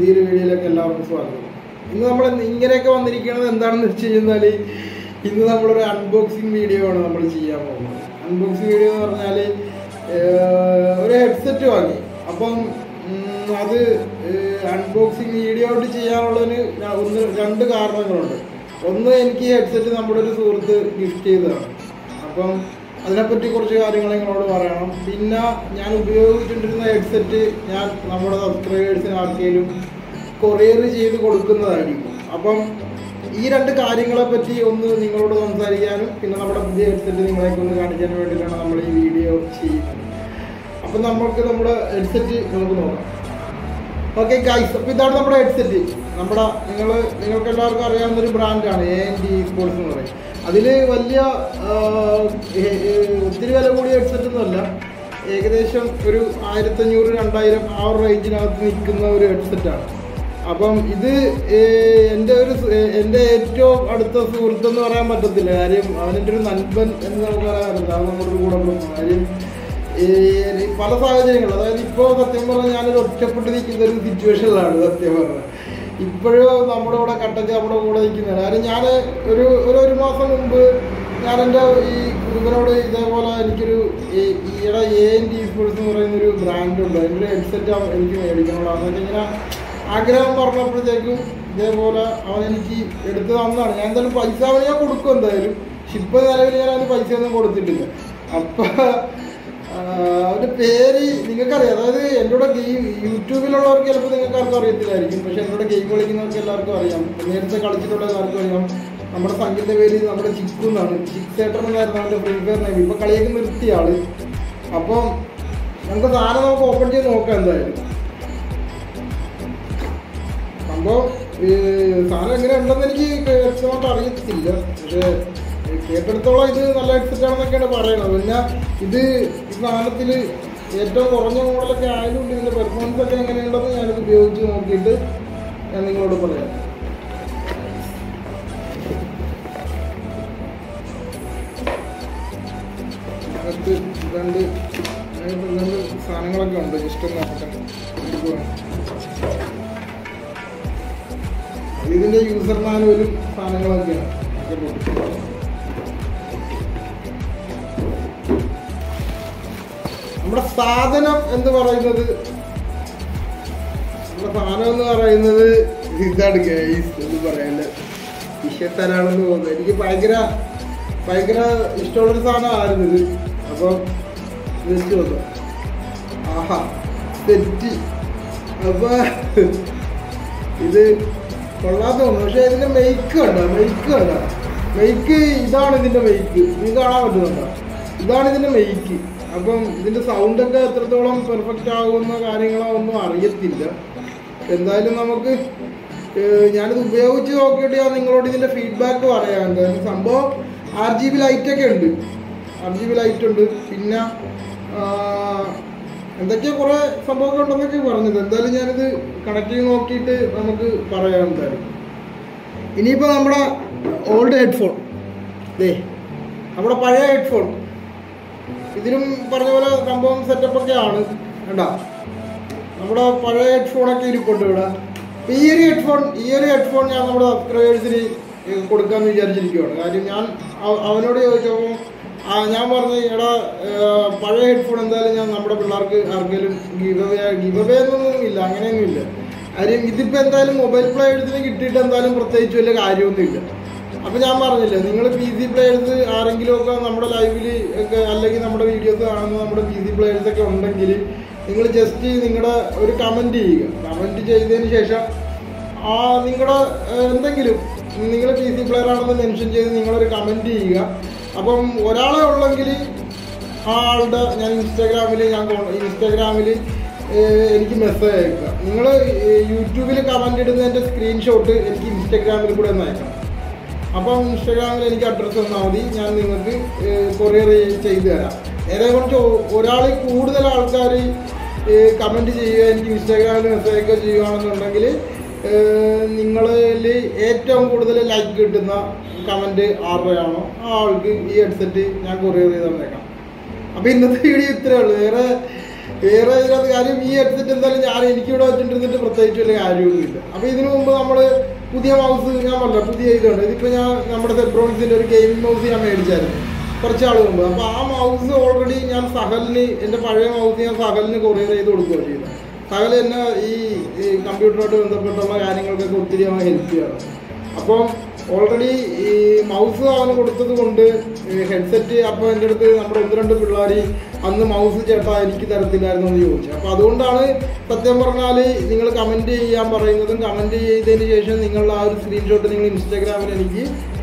പുതിയൊരു വീഡിയോയിലേക്ക് എല്ലാവർക്കും സ്വാഗതം ഇന്ന് നമ്മൾ ഇങ്ങനെയൊക്കെ വന്നിരിക്കുന്നത് എന്താണെന്ന് വെച്ച് കഴിഞ്ഞാൽ ഇന്ന് നമ്മളൊരു അൺബോക്സിങ് വീഡിയോ ആണ് നമ്മൾ ചെയ്യാൻ പോകുന്നത് അൺബോക്സിങ് വീഡിയോ എന്ന് പറഞ്ഞാൽ ഒരു ഹെഡ്സെറ്റ് വാങ്ങി അപ്പം ഉം, അത് അൺബോക്സിങ് വീഡിയോ ആയിട്ട് ചെയ്യാനുള്ളതിന് ഞാൻ ഒന്ന് രണ്ട് കാരണങ്ങളുണ്ട് ഒന്ന് എനിക്ക് ഈ ഹെഡ്സെറ്റ് നമ്മുടെ ഒരു സുഹൃത്ത് ഗിഫ്റ്റ് ചെയ്തതാണ് അപ്പം അതിനെപ്പറ്റി കുറച്ച് കാര്യങ്ങൾ നിങ്ങളോട് പറയണം പിന്നെ ഞാൻ ഉപയോഗിച്ചുകൊണ്ടിരുന്ന ഹെഡ്സെറ്റ് ഞാൻ നമ്മുടെ സബ്സ്ക്രൈബേഴ്സിന് ആർക്കെങ്കിലും കൊറിയർ ചെയ്ത് കൊടുക്കുന്നതായിരിക്കും അപ്പം ഈ രണ്ട് കാര്യങ്ങളെ പറ്റി ഒന്ന് നിങ്ങളോട് സംസാരിക്കാനും പിന്നെ നമ്മുടെ പുതിയ ഹെഡ്സെറ്റ് നിങ്ങളെയൊക്കെ ഒന്ന് കാണിക്കാൻ വേണ്ടിയിട്ടാണ് നമ്മൾ ഈ വീഡിയോ ചെയ്യുന്നത് അപ്പം നമുക്ക് നമ്മുടെ ഹെഡ്സെറ്റ് നമുക്ക് നോക്കാം ഓക്കെ ഗൈസ് അപ്പോൾ ഇതാണ് നമ്മുടെ ഹെഡ്സെറ്റ് നമ്മുടെ നിങ്ങൾ നിങ്ങൾക്ക് എല്ലാവർക്കും അറിയാവുന്ന ഒരു ബ്രാൻഡാണ് എ എൻ ഡി സ്പോർട്സ് എന്ന് പറയും അതിൽ വലിയ ആ, ഏ- ഏ- ഒത്തിരി വില കൂടിയ ഹെഡ്സെറ്റ് ഒന്നുമല്ല ഏകദേശം ഒരു ആയിരത്തഞ്ഞൂറ് രണ്ടായിരം ആ ഒരു റേഞ്ചിനകത്ത് നിൽക്കുന്ന ഒരു ഹെഡ്സെറ്റാണ് അപ്പം ഇത് ഏ, എൻ്റെ ഒരു സു- ഏ, എൻ്റെ ഏറ്റവും അടുത്ത സുഹൃത്തെന്ന് പറയാൻ പറ്റത്തില്ല കാര്യം അവനെൻ്റെ ഒരു നൻപൻ എന്ന് നമുക്ക് പറയാൻ പറ്റില്ല അത് നമ്മുടെ ഒരു കൂടെ പിറന്നതാണ്. കാര്യം ഈ പല സാഹചര്യങ്ങൾ അതായത് ഇപ്പോൾ സത്യം പറഞ്ഞാൽ ഞാനൊരു ഒറ്റപ്പെട്ട് നിൽക്കുന്ന ഒരു സിറ്റുവേഷനിലാണ് സത്യം പറഞ്ഞത് ഇപ്പോഴും നമ്മുടെ കൂടെ കട്ടക്ക് നമ്മുടെ കൂടെ നിൽക്കുന്നതാണ് കാര്യം ഞാൻ ഒരു ഒരു ഒരു മാസം മുമ്പ് ഞാൻ എൻ്റെ ഈ ഇവരോട് ഇതേപോലെ എനിക്കൊരു ഈ- ഈയിടെ എ എൻ ഡി സ്പോർട്സ് എന്ന് പറയുന്ന ഒരു ബ്രാൻഡ് ഉണ്ട് അതിൻ്റെ ഒരു ഹെഡ്സെറ്റ് എനിക്ക് മേടിക്കണമല്ലോ അതൊക്കെ ഇങ്ങനെ ആഗ്രഹം പറഞ്ഞപ്പോഴത്തേക്കും ഇതേപോലെ അവൻ എനിക്ക് എടുത്ത് തന്നതാണ് ഞാൻ എന്തായാലും പൈസ അവന് ഞാൻ കൊടുക്കും എന്തായാലും പക്ഷെ ഇപ്പം നിലവിൽ ഞാൻ അവന് പൈസ ഒന്നും കൊടുത്തിട്ടില്ല അപ്പം അവൻ്റെ പേര് നിങ്ങൾക്കറിയാം അതായത് എൻ്റെ കൂടെ ഗെയിം യൂട്യൂബിലുള്ളവർക്ക് ചിലപ്പോൾ നിങ്ങൾക്ക് ആർക്കും അറിയത്തില്ലായിരിക്കും പക്ഷെ എൻ്റെ കൂടെ ഗെയിം കളിക്കുന്നവർക്ക് എല്ലാവർക്കും അറിയാം നേരത്തെ കളിച്ചിട്ടുള്ള എല്ലാവർക്കും അറിയാം നമ്മുടെ സംഘിൻ്റെ പേര് നമ്മുടെ ചിക്കു എന്നാണ് ചിക് സേട്ടർ എന്നായിരുന്നു അവൻ്റെ ഫ്രീ ഫയർ നെയിം ഇപ്പം കളിയൊക്കെ നിർത്തിയ ആള് അപ്പം നമുക്ക് സാധനം നമുക്ക് ഓപ്പൺ ചെയ്ത് നോക്കാം എന്തായാലും സംഭവം ഈ സാധനം എങ്ങനെ ഉണ്ടെന്ന് എനിക്ക് വ്യക്തമായിട്ട് അറിയത്തില്ല പക്ഷേ കേട്ടെടുത്തോളം ഇത് നല്ല ഹെഡ്സെറ്റ് ആണെന്നൊക്കെയാണ് പറയുന്നത് പിന്നെ ഇത് ഈ സാധനത്തിൽ ഏറ്റവും കുറഞ്ഞ മോഡലൊക്കെ ആയതുകൊണ്ട് ഇതിൻ്റെ പെർഫോമൻസ് ഒക്കെ എങ്ങനെയുണ്ടെന്ന് ഞാനിത് ഉപയോഗിച്ച് നോക്കിയിട്ട് ഞാൻ നിങ്ങളോട് പറയാം അകത്ത് രണ്ട് അതിനകത്ത് രണ്ട് സാധനങ്ങളൊക്കെ ഉണ്ട് ജസ്റ്റ് ഒന്ന് നോക്കട്ടെ എടുക്കുവാണ് ഇതിന്റെ യൂസർ മാനുവലും സാധനങ്ങളൊക്കെയാണ് ഇതൊക്കെ ഉണ്ട്. നമ്മുടെ സാധനം എന്ന് പറയുന്നത് നമ്മുടെ സാധനം എന്ന് പറയുന്നത് ഇതാണ് ഗൈസ് എന്ന് പറയാൻ്റെ വിഷയത്തരാണെന്ന് തോന്നുന്നു എനിക്ക് ഭയങ്കര ഭയങ്കര ഇഷ്ടമുള്ളൊരു സാധനമായിരുന്നു ഇത് അപ്പം ജസ്റ്റ് വന്നു ആഹാ തെറ്റി അപ്പൊ ഇത് കൊള്ളാത്ത തോന്നുന്നു പക്ഷെ ഇതിന്റെ മെയ്ക്ക് കണ്ട മെയ്ക്ക് കണ്ട മെയ്ക്ക് ഇതാണ് ഇതിന്റെ മെയ്ക്ക് നീ കാണാൻ പറ്റുന്നുണ്ടോ ഇതാണ് ഇതിന്റെ മെയ്ക്ക് അപ്പം ഇതിന്റെ സൗണ്ട് ഒക്കെ എത്രത്തോളം പെർഫെക്റ്റ് ആകുന്ന കാര്യങ്ങളോ ഒന്നും അറിയത്തില്ല എന്തായാലും നമുക്ക് ഏഹ്, ഞാനിത് ഉപയോഗിച്ച് നോക്കിയിട്ട് ഞാൻ നിങ്ങളോട് ഇതിന്റെ ഫീഡ്ബാക്ക് പറയാം എന്തായാലും സംഭവം ആർ ജി ബി ലൈറ്റ് ഒക്കെ ഉണ്ട് ആർ ജി ബി ലൈറ്റ് ഉണ്ട് പിന്നെ ആ, എന്തൊക്കെയോ കുറേ സംഭവമൊക്കെ ഉണ്ടെന്നൊക്കെ പറഞ്ഞത് എന്തായാലും ഞാനിത് കണക്ട് ചെയ്ത് നോക്കിയിട്ട് നമുക്ക് പറയാം എന്തായാലും ഇനിയിപ്പോൾ നമ്മുടെ ഓൾഡ് ഹെഡ്ഫോൺ ദേ നമ്മുടെ പഴയ ഹെഡ്ഫോൺ ഇതിനും പറഞ്ഞ പോലെ സംഭവം സെറ്റപ്പൊക്കെ ആണ് കണ്ടാ നമ്മുടെ പഴയ ഹെഡ്ഫോണൊക്കെ ഇരിപ്പുണ്ട് ഇവിടെ അപ്പൊ ഈ ഒരു ഹെഡ്ഫോൺ ഈ ഒരു ഹെഡ്ഫോൺ ഞാൻ നമ്മുടെ സബ്സ്ക്രൈബേഴ്സിന് കൊടുക്കാമെന്ന് വിചാരിച്ചിരിക്കുകയാണ് കാര്യം ഞാൻ അവ- അവനോട് ചോദിച്ചപ്പോൾ ആ, ഞാൻ പറഞ്ഞു എടാ ഏർ, പഴയ ഹെഡ്ഫോൺ എന്തായാലും ഞാൻ നമ്മുടെ പിള്ളേർക്ക് ആർക്കെങ്കിലും ഗിവ് അവേ ഗിവ് അവേ എന്നൊന്നും ഇല്ല അങ്ങനെയൊന്നും ഇല്ല കാര്യം ഇതിപ്പോൾ എന്തായാലും മൊബൈൽ പ്ലേയേഴ്സിന് കിട്ടിയിട്ട് എന്തായാലും പ്രത്യേകിച്ച് വലിയ കാര്യമൊന്നുമില്ല അപ്പൊ ഞാൻ പറഞ്ഞില്ലേ നിങ്ങൾ പി സി പ്ലേയേഴ്സ് ആരെങ്കിലും ഒക്കെ നമ്മുടെ ലൈവിൽ ഒക്കെ അല്ലെങ്കിൽ നമ്മുടെ വീഡിയോസ് കാണുന്ന നമ്മുടെ പി സി പ്ലേയേഴ്സ് ഒക്കെ ഉണ്ടെങ്കിൽ നിങ്ങൾ ജസ്റ്റ് നിങ്ങളുടെ ഒരു കമന്റ് ചെയ്യുക കമന്റ് ചെയ്തതിന് ശേഷം ആ നിങ്ങളുടെ എന്തെങ്കിലും നിങ്ങൾ പി സി പ്ലെയർ ആണെന്ന് മെൻഷൻ ചെയ്ത് നിങ്ങളൊരു കമന്റ് ചെയ്യുക അപ്പം ഒരാളെ ഉള്ളെങ്കിൽ ആ ആളുടെ ഞാൻ ഇൻസ്റ്റാഗ്രാമിൽ ഞാൻ ഇൻസ്റ്റാഗ്രാമിൽ എനിക്ക് മെസ്സേജ് അയക്കുക നിങ്ങൾ യൂട്യൂബിൽ കമന്റ് ഇടുന്നതിൻ്റെ സ്ക്രീൻഷോട്ട് എനിക്ക് ഇൻസ്റ്റാഗ്രാമിൽ കൂടെ ഒന്ന് അയക്കണം അപ്പം ഇൻസ്റ്റാഗ്രാമിൽ എനിക്ക് അഡ്രസ്സ് തന്നാൽ മതി ഞാൻ നിങ്ങൾക്ക് കൊറിയർ ചെയ്തു തരാം നേരെ കുറച്ച് ഒരാൾ കൂടുതൽ ആൾക്കാർ കമൻറ്റ് ചെയ്യുക എനിക്ക് ഇൻസ്റ്റാഗ്രാമിൽ മെസ്സേജ് ഒക്കെ ചെയ്യുകയാണെന്നുണ്ടെങ്കിൽ നിങ്ങളിൽ ഏറ്റവും കൂടുതൽ ലൈക്ക് കിട്ടുന്ന കമൻറ്റ് ആരുടെയാണോ ആ ആൾക്ക് ഈ ഹെഡ്സെറ്റ് ഞാൻ കൊറിയർ ചെയ്ത് തന്നേക്കാം അപ്പോൾ ഇന്നത്തെ വീഡിയോ ഇത്രയേ ഉള്ളൂ വേറെ വേറെ ഇതിനകത്ത് കാര്യം ഈ ഹെഡ്സെറ്റ് എന്തായാലും ഞാൻ എനിക്കിവിടെ വെച്ചിട്ടിരുന്നിട്ട് പ്രത്യേകിച്ച് വലിയ കാര്യമൊന്നുമില്ല അപ്പൊ ഇതിനു മുമ്പ് നമ്മള് പുതിയ മൗസ് ഞാൻ പറഞ്ഞ പുതിയ ഇതുണ്ട് ഇതിപ്പോ ഞാൻ നമ്മുടെ സെബ്രോണിക്സിന്റെ ഒരു ഗെയിമിംഗ് മൗസ് ഞാൻ മേടിച്ചായിരുന്നു കുറച്ച് ആൾ മുമ്പ് അപ്പൊ ആ മൗസ് ഓൾറെഡി ഞാൻ സഹലിന് എന്റെ പഴയ മൗസ് ഞാൻ സഹലിന് കൊറിയർ ചെയ്ത് കൊടുക്കുകയാണ് ചെയ്യുന്നത് സകല എന്നെ ഈ ഈ കമ്പ്യൂട്ടറുമായിട്ട് ബന്ധപ്പെട്ടുള്ള കാര്യങ്ങൾക്കൊക്കെ ഒത്തിരി അവൻ ഹെൽപ്പ് ചെയ്യണം അപ്പോൾ ഓൾറെഡി ഈ മൗസ് അവന് കൊടുത്തത് കൊണ്ട് ഹെഡ്സെറ്റ് അപ്പോൾ എൻ്റെ അടുത്ത് നമ്മുടെ ഒന്ന് രണ്ട് പിള്ളേർ അന്ന് മൗസ് ചേട്ടാ എനിക്ക് തരത്തില്ലായിരുന്നു എന്ന് ചോദിച്ചു അപ്പോൾ അതുകൊണ്ടാണ് സത്യം പറഞ്ഞാൽ നിങ്ങൾ കമൻറ്റ് ചെയ്യാൻ പറയുന്നതും കമൻറ്റ് ചെയ്തതിന് ശേഷം നിങ്ങളുടെ ആ ഒരു സ്ക്രീൻഷോട്ട് നിങ്ങൾ ഇൻസ്റ്റാഗ്രാമിൽ എനിക്ക്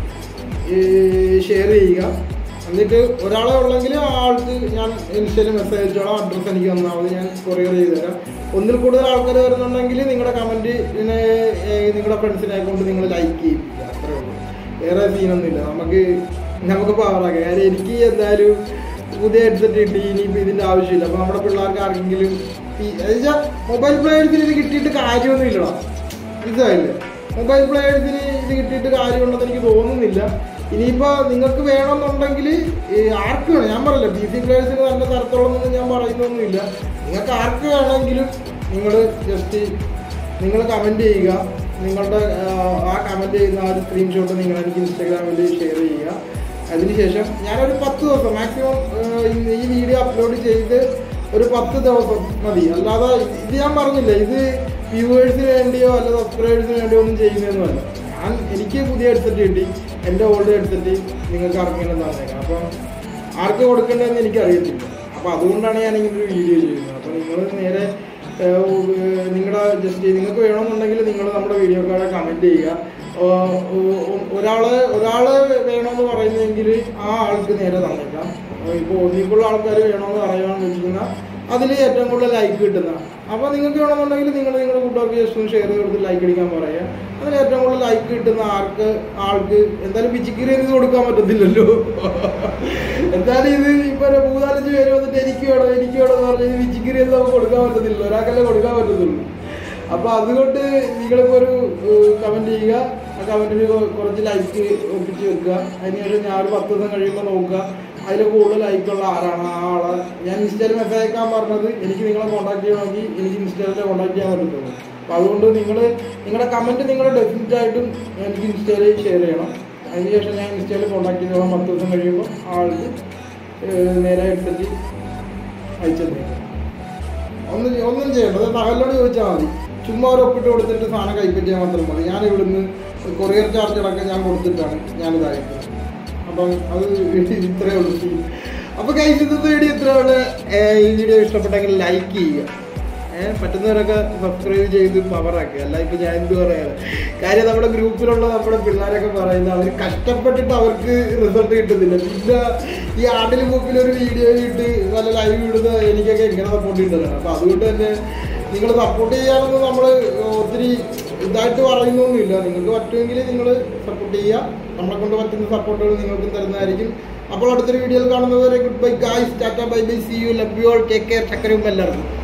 ഷെയർ ചെയ്യുക എന്നിട്ട് ഒരാളെ ഉള്ളെങ്കിൽ ആ ആൾക്ക് ഞാൻ ഇൻസ്റ്റയിൽ മെസ്സേജ് അയച്ചോളാം അഡ്രസ്സ് എനിക്ക് തന്നാൽ മതി ഞാൻ കൊറിയർ ചെയ്ത് തരാം ഒന്നിൽ കൂടുതൽ ആൾക്കാർ വരുന്നുണ്ടെങ്കിൽ നിങ്ങളുടെ കമൻറ്റ് നിങ്ങളുടെ ഫ്രണ്ട്സിനെ കൊണ്ട് നിങ്ങൾ ലൈക്ക് ചെയ്യിപ്പിക്കുക അത്രേ ഉള്ളൂ വേറെ സീനൊന്നുമില്ല നമുക്ക് നമുക്ക് പവറാക്കാം കാര്യം എനിക്ക് എന്തായാലും പുതിയ ഹെഡ്സെറ്റ് കിട്ടി ഇനിയിപ്പോൾ ഇതിൻ്റെ ആവശ്യമില്ല അപ്പോൾ നമ്മുടെ പിള്ളേർക്ക് ആർക്കെങ്കിലും ഈ എന്നുവെച്ചാൽ മൊബൈൽ പ്ലേയേഴ്സിന് ഇത് കിട്ടിയിട്ട് കാര്യമൊന്നും ഇല്ലടാ ഇതായില്ലേ മൊബൈൽ പ്ലേയേഴ്സിന് ഇത് കിട്ടിയിട്ട് കാര്യമുണ്ടെന്ന് എനിക്ക് തോന്നുന്നില്ല ഇനിയിപ്പോൾ നിങ്ങൾക്ക് വേണമെന്നുണ്ടെങ്കിൽ ഈ ആർക്ക് വേണം ഞാൻ പറയില്ല പി സി പ്ലേയേഴ്സിന് നല്ല തരത്തുള്ളതെന്ന് ഞാൻ പറയുന്നൊന്നുമില്ല നിങ്ങൾക്ക് ആർക്ക് വേണമെങ്കിലും നിങ്ങൾ ജസ്റ്റ് നിങ്ങൾ കമൻറ്റ് ചെയ്യുക നിങ്ങളുടെ ആ, ആ കമൻറ്റ് ചെയ്യുന്ന ആ ഒരു സ്ക്രീൻഷോട്ട് നിങ്ങൾ എനിക്ക് ഇൻസ്റ്റാഗ്രാമിൽ ഷെയർ ചെയ്യുക അതിനുശേഷം ഞാനൊരു പത്ത് ദിവസം മാക്സിമം ഈ വീഡിയോ അപ്ലോഡ് ചെയ്ത് ഒരു പത്ത് ദിവസം മതി അല്ലാതെ ഇത് ഞാൻ പറഞ്ഞില്ല ഇത് വ്യൂവേഴ്സിന് വേണ്ടിയോ അല്ല സബ്സ്ക്രൈബേഴ്സിന് വേണ്ടിയോ ഒന്നും ചെയ്യുന്നതൊന്നുമല്ല ഞാൻ എനിക്ക് പുതിയ ഹെഡ്സെറ്റ് കിട്ടി എൻ്റെ ഓൾഡ് ഹെഡ്സെറ്റ് നിങ്ങൾക്ക് ആർക്കെങ്കിലും തന്നേക്കാം അപ്പം ആർക്ക് കൊടുക്കേണ്ടതെന്ന് എനിക്കറിയത്തില്ല അപ്പോൾ അതുകൊണ്ടാണ് ഞാൻ ഇങ്ങനെ ഒരു വീഡിയോ ചെയ്യുന്നത് അപ്പോൾ നിങ്ങൾ നേരെ നിങ്ങളുടെ ജസ്റ്റ് നിങ്ങൾക്ക് വേണമെന്നുണ്ടെങ്കിൽ നിങ്ങൾ നമ്മുടെ വീഡിയോക്കാരെ കമൻറ്റ് ചെയ്യുക ഒരാള് ഒരാള് വേണമെന്ന് പറയുന്നെങ്കിൽ ആ ആൾക്ക് നേരെ തന്നേക്കാം ഇപ്പോൾ ഒന്നിക്കുള്ള ആൾക്കാർ വേണമെന്ന് പറയാമെന്ന് വെച്ചിരുന്നാൽ അതിൽ ഏറ്റവും കൂടുതൽ ലൈക്ക് കിട്ടുന്ന അപ്പോൾ നിങ്ങൾക്ക് വേണമെന്നുണ്ടെങ്കിൽ നിങ്ങൾ നിങ്ങളുടെ കൂട്ടുകാർക്ക് ജസ്റ്റ് ഒന്ന് ഷെയർ ചെയ്ത് ലൈക്ക് അടിക്കാൻ പറയുക അതിൽ ഏറ്റവും കൂടുതൽ ലൈക്ക് കിട്ടുന്ന ആൾക്ക് ആൾക്ക് എന്തായാലും പിച്ചിക്കറി ഇത് കൊടുക്കാൻ പറ്റത്തില്ലല്ലോ എന്തായാലും ഇത് ഇപ്പൊ ഒരു മൂന്നാലഞ്ച് പേര് വന്നിട്ട് എനിക്ക് വേണം എനിക്ക് വേണം എന്ന് പറഞ്ഞാൽ പിച്ചിക്കറി ഒന്നും നമുക്ക് കൊടുക്കാൻ പറ്റത്തില്ല ഒരാൾക്കല്ലേ കൊടുക്കാൻ പറ്റത്തുള്ളൂ അപ്പൊ അതുകൊണ്ട് നിങ്ങളിപ്പോ ഒരു കമന്റ് ചെയ്യുക ആ കമന്റിന് കുറച്ച് ലൈക്ക് ഒപ്പിച്ച് വെക്കുക അതിനുശേഷം ഞാൻ ഒരു പത്ത് ദിവസം കഴിയുമ്പോൾ നോക്കുക അതിൽ കൂടുതൽ ലൈക്കുള്ള ആരാണ് ആ ആളെ ഞാൻ ഇൻസ്റ്റയിൽ മെസ്സേജ് അയക്കാൻ പറഞ്ഞത് എനിക്ക് നിങ്ങളെ കോൺടാക്ട് ചെയ്യണമെങ്കിൽ എനിക്ക് ഇൻസ്റ്റയിൽ കോൺടാക്ട് ചെയ്യാൻ പറ്റത്തുള്ളൂ അപ്പൊ അതുകൊണ്ട് നിങ്ങൾ നിങ്ങളുടെ കമന്റ് നിങ്ങൾ ഡെഫിനറ്റ് ആയിട്ടും എനിക്ക് ഇൻസ്റ്റയിൽ ഷെയർ ചെയ്യണം അതിനുശേഷം ഞാൻ ഇൻസ്റ്റയിൽ കോൺടാക്ട് ചെയ്തോളാം പത്ത് ദിവസം കഴിയുമ്പോൾ ആൾക്ക് ഏഹ് നേരെ എടുത്തിട്ട് അയച്ചത് ഒന്നും ഒന്നും ചെയ്യണ്ട അത് പകലോട് ചോദിച്ചാൽ മതി ചുമ്മാ ഒരു ഒപ്പിട്ട് കൊടുത്തിട്ട് സാധനം കൈപ്പറ്റിയാൽ മാത്രം മതി ഞാൻ ഇവിടുന്ന് കൊറിയർ ചാർജ് അടക്കം ഞാൻ കൊടുത്തിട്ടാണ് ഞാനിത് അയക്കുന്നത് അപ്പം അത് ഇത്രയേ ഉള്ളൂ അപ്പോൾ കൈസ് ഇന്നത്തെ വീഡിയോ ഇത്രയുള്ള ഈ വീഡിയോ ഇഷ്ടപ്പെട്ടെങ്കിൽ ലൈക്ക് ചെയ്യുക ഏഹ് പറ്റുന്നവരൊക്കെ സബ്സ്ക്രൈബ് ചെയ്ത് പവറാക്കുക അല്ല ഇപ്പൊ ഞാൻ എന്ത് പറയാ കാര്യം നമ്മുടെ ഗ്രൂപ്പിലുള്ള നമ്മുടെ പിള്ളേരൊക്കെ പറയുന്നത് അവർ കഷ്ടപ്പെട്ടിട്ട് അവർക്ക് റിസൾട്ട് കിട്ടുന്നില്ല പിന്നെ ഈ ആണ്ടിൽ മുക്കിൽ ഒരു വീഡിയോ ഇട്ട് നല്ല ലൈവ് ഇടുന്ന എനിക്കൊക്കെ എങ്ങനെ സപ്പോർട്ട് കിട്ടുന്നത് അപ്പൊ അതുകൊണ്ട് തന്നെ നിങ്ങൾ സപ്പോർട്ട് ചെയ്യാനൊന്നും നമ്മൾ ഒത്തിരി ഇതായിട്ട് പറയുന്നൊന്നുമില്ല നിങ്ങൾക്ക് പറ്റുമെങ്കിൽ നിങ്ങൾ സപ്പോർട്ട് ചെയ്യുക നമ്മളെ കൊണ്ട് പറ്റുന്ന സപ്പോർട്ടുകൾ നിങ്ങൾക്കും തരുന്നതായിരിക്കും അപ്പോൾ അടുത്തൊരു വീഡിയോയിൽ കാണുന്നവരെ good bye guys tata bye bye see you love you all take care ചക്കരയും എല്ലാവർക്കും